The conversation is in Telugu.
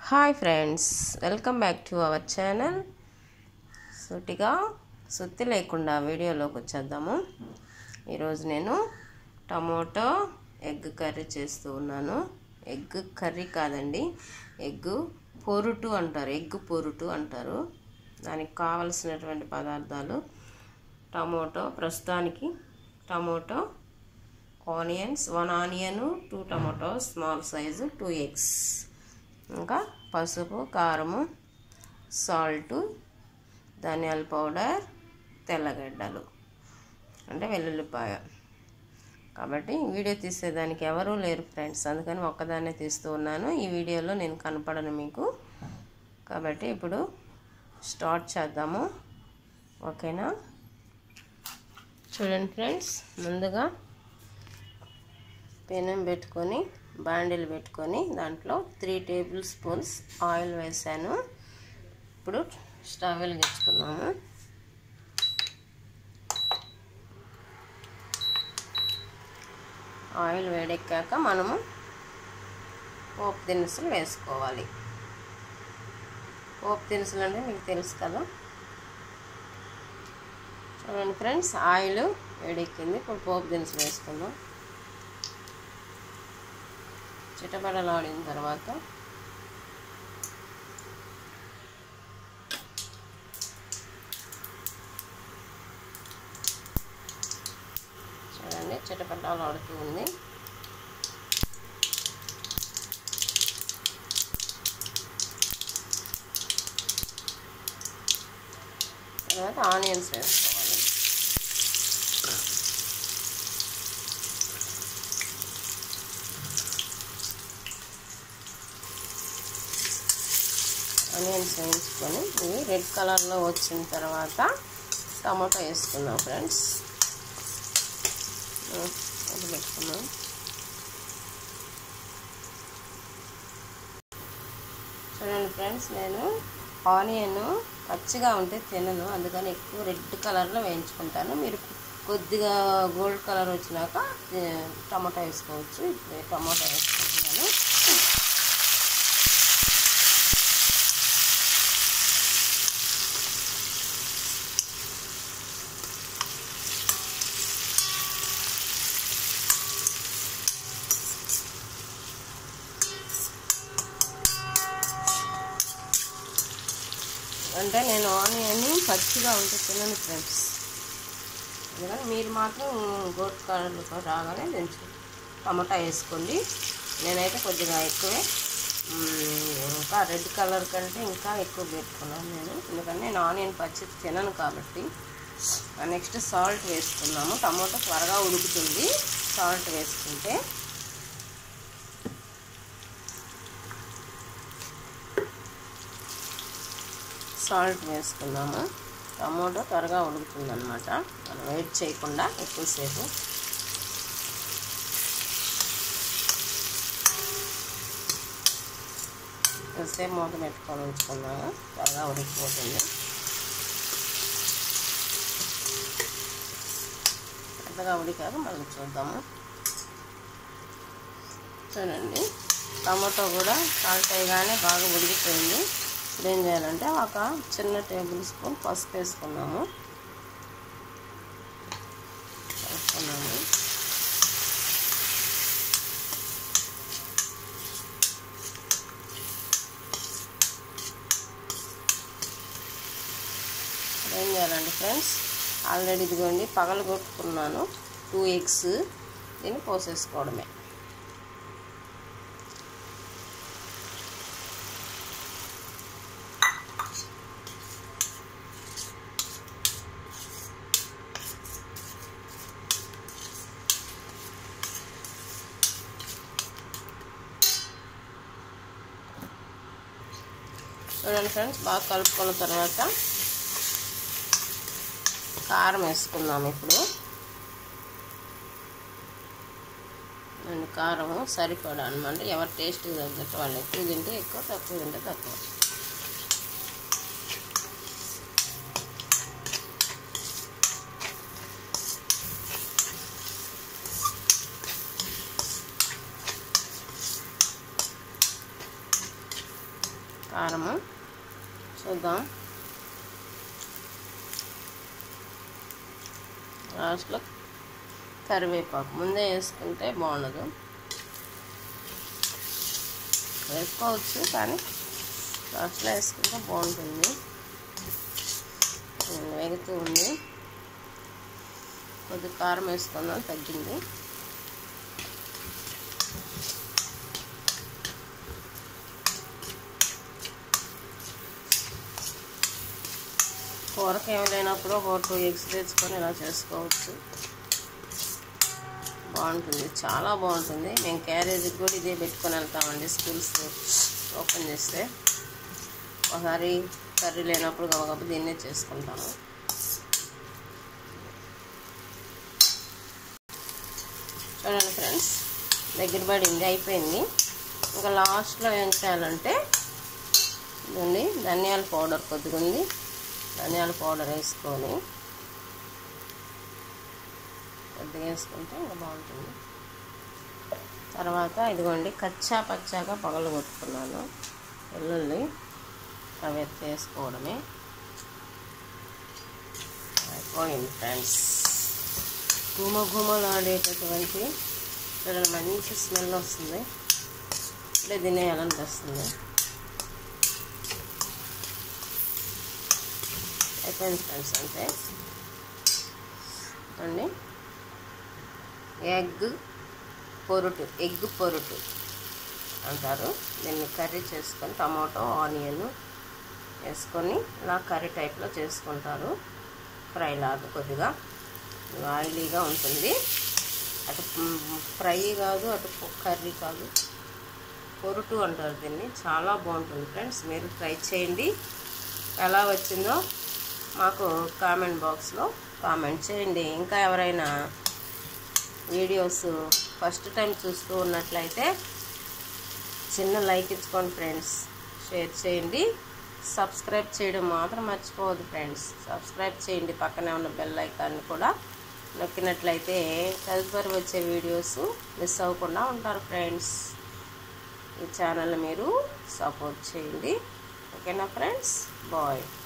hi friends welcome back to our channel సూటిగా సుత్తి లేకుండా వీడియోలోకి వచ్చేద్దాము ఈరోజు నేను టమోటో ఎగ్ కర్రీ చేస్తూ ఉన్నాను ఎగ్ కర్రీ కాదండి ఎగ్ పొరుటు అంటారు ఎగ్ పొరుటు అంటారు దానికి కావలసినటువంటి పదార్థాలు టమోటో ప్రస్తుతానికి tomato onions one onion two tomato small size two eggs ఇంకా పసుపు కారము సాల్ట్ ధనియాల పౌడర్ తెల్లగడ్డలు అంటే వెల్లుల్లిపాయ కాబట్టి వీడియో తీసేదానికి ఎవరూ లేరు ఫ్రెండ్స్ అందుకని ఒక్కదాన్నే తీస్తూ ఉన్నాను ఈ వీడియోలో నేను కనపడను మీకు కాబట్టి ఇప్పుడు స్టార్ట్ చేద్దాము ఓకేనా చూడండి ఫ్రెండ్స్ ముందుగా పెనం పెట్టుకొని బాండిల్ పెట్టుకొని దాంట్లో త్రీ టేబుల్ స్పూన్స్ ఆయిల్ వేసాను ఇప్పుడు స్టవ్ వెలిగించుకున్నాము ఆయిల్ వేడెక్కాక మనము పోపు దినుసులు వేసుకోవాలి పోపు దినుసులు అంటే మీకు తెలుసు కదా చూడండి ఫ్రెండ్స్ ఆయిల్ వేడెక్కింది ఇప్పుడు పోపు దినుసులు వేసుకుందాం చిటపడలాడిన తర్వాత చూడండి చిటపడలాడుతూ ఉంది తర్వాత ఆనియన్స్ వేసుకోవాలి ఆనియన్స్ వేయించుకొని ఇవి రెడ్ కలర్లో వచ్చిన తర్వాత టమాటో వేసుకున్నాం ఫ్రెండ్స్ అది పెట్టుకున్నాం చూడండి ఫ్రెండ్స్ నేను ఆనియన్ పచ్చిగా ఉంటే తినను అందుకని ఎక్కువ రెడ్ కలర్లో వేయించుకుంటాను మీరు కొద్దిగా గోల్డ్ కలర్ వచ్చినాక టమాటా వేసుకోవచ్చు ఇప్పుడు టమాటా వేసుకుంటున్నాను అంటే నేను ఆనియన్ పచ్చిగా ఉంటే తినను ఫ్రెండ్స్ అందుకని మీరు మాత్రం గోట్ కలర్లో రాగానే దించు టమాటా వేసుకోండి నేనైతే కొద్దిగా ఎక్కువే ఇంకా రెడ్ కలర్ కంటే ఇంకా ఎక్కువ పెట్టుకున్నాను నేను ఎందుకంటే నేను ఆనియన్ పచ్చి తినను కాబట్టి నెక్స్ట్ సాల్ట్ వేసుకున్నాము టమాటో త్వరగా ఉడుకుతుంది సాల్ట్ వేసుకుంటే సాల్ట్ వేసుకున్నాము టమోటో త్వరగా ఉడుకుతుంది అనమాట మనం వెయిట్ చేయకుండా ఎక్కువసేపు ఎక్కువసేపు మూత పెట్టుకొని ఉంచుకున్నాము త్వరగా ఉడికిపోతుంది పెద్దగా ఉడికాక మళ్ళీ చూద్దాము చూడండి టమాటో కూడా సాల్ట్ అయ్యగానే బాగా ఉడికిపోయింది ఇప్పుడు ఏం చేయాలంటే ఒక చిన్న టేబుల్ స్పూన్ పసుపు వేసుకున్నాము వేసుకున్నాము ఏం చేయాలండి ఫ్రెండ్స్ ఆల్రెడీ ఇదిగోండి పగలు కొట్టుకున్నాను టూ ఎగ్స్ దీన్ని పోసేసుకోవడమే చూడండి ఫ్రెండ్స్ బాగా కలుపుకున్న తర్వాత కారం వేసుకుందాం ఇప్పుడు అండ్ కారం సరిపడా అనమాట ఎవరి టేస్ట్కి తగ్గట్టు వాళ్ళు ఎక్కువ తింటే ఎక్కువ తక్కువ తింటే తక్కువ కారము చూద్దాం లాస్ట్లో కరివేపాకు ముందే వేసుకుంటే బాగుండదు వేసుకోవచ్చు కానీ లాస్ట్లో వేసుకుంటే బాగుంటుంది వేగుతూ ఉంది కొద్ది కారం వేసుకుందాం తగ్గింది కూరకి ఏమి లేనప్పుడు ఒక టూ ఎగ్స్ తెచ్చుకొని ఇలా చేసుకోవచ్చు బాగుంటుంది చాలా బాగుంటుంది మేము క్యారేజీకి కూడా ఇదే పెట్టుకొని వెళ్తామండి స్కూల్స్ ఓపెన్ చేస్తే ఒకసారి కర్రీ లేనప్పుడు గబగబ దీన్నే చేసుకుంటాము చూడండి ఫ్రెండ్స్ దగ్గర పడింది అయిపోయింది ఇంకా లాస్ట్లో ఏం చేయాలంటే ఇదండి ధనియాల పౌడర్ కొద్దిగా ఉంది ధనియాల పౌడర్ వేసుకొని కొద్దిగా వేసుకుంటే ఇంకా బాగుంటుంది తర్వాత ఇదిగోండి కచ్చా పచ్చాగా పగలు కొట్టుకున్నాను వెల్లుల్లి అవి ఎత్తి వేసుకోవడమే అయిపోయింది ఫ్రెండ్స్ గుమ గుమలు ఆడేటటువంటి చూడండి మంచి స్మెల్ వస్తుంది ఇప్పుడే తినేయాలనిపిస్తుంది అయిపోయింది ఫ్రెండ్స్ అంటే అండి ఎగ్ పొరుటు ఎగ్ పొరుటు అంటారు దీన్ని కర్రీ చేసుకొని టమాటో ఆనియన్ వేసుకొని ఇలా కర్రీ టైప్లో చేసుకుంటారు ఫ్రై లాగా కొద్దిగా ఆయిలీగా ఉంటుంది అటు ఫ్రై కాదు అటు కర్రీ కాదు పొరుటు అంటారు దీన్ని చాలా బాగుంటుంది ఫ్రెండ్స్ మీరు ట్రై చేయండి ఎలా వచ్చిందో మాకు కామెంట్ బాక్స్లో కామెంట్ చేయండి ఇంకా ఎవరైనా వీడియోస్ ఫస్ట్ టైం చూస్తూ ఉన్నట్లయితే చిన్న లైక్ ఇచ్చుకోండి ఫ్రెండ్స్ షేర్ చేయండి సబ్స్క్రైబ్ చేయడం మాత్రం మర్చిపోవద్దు ఫ్రెండ్స్ సబ్స్క్రైబ్ చేయండి పక్కనే ఉన్న బెల్ ఐకాన్ని కూడా నొక్కినట్లయితే తదుపరి వచ్చే వీడియోస్ మిస్ అవ్వకుండా ఉంటారు ఫ్రెండ్స్ ఈ ఛానల్ మీరు సపోర్ట్ చేయండి ఓకేనా ఫ్రెండ్స్ బాయ్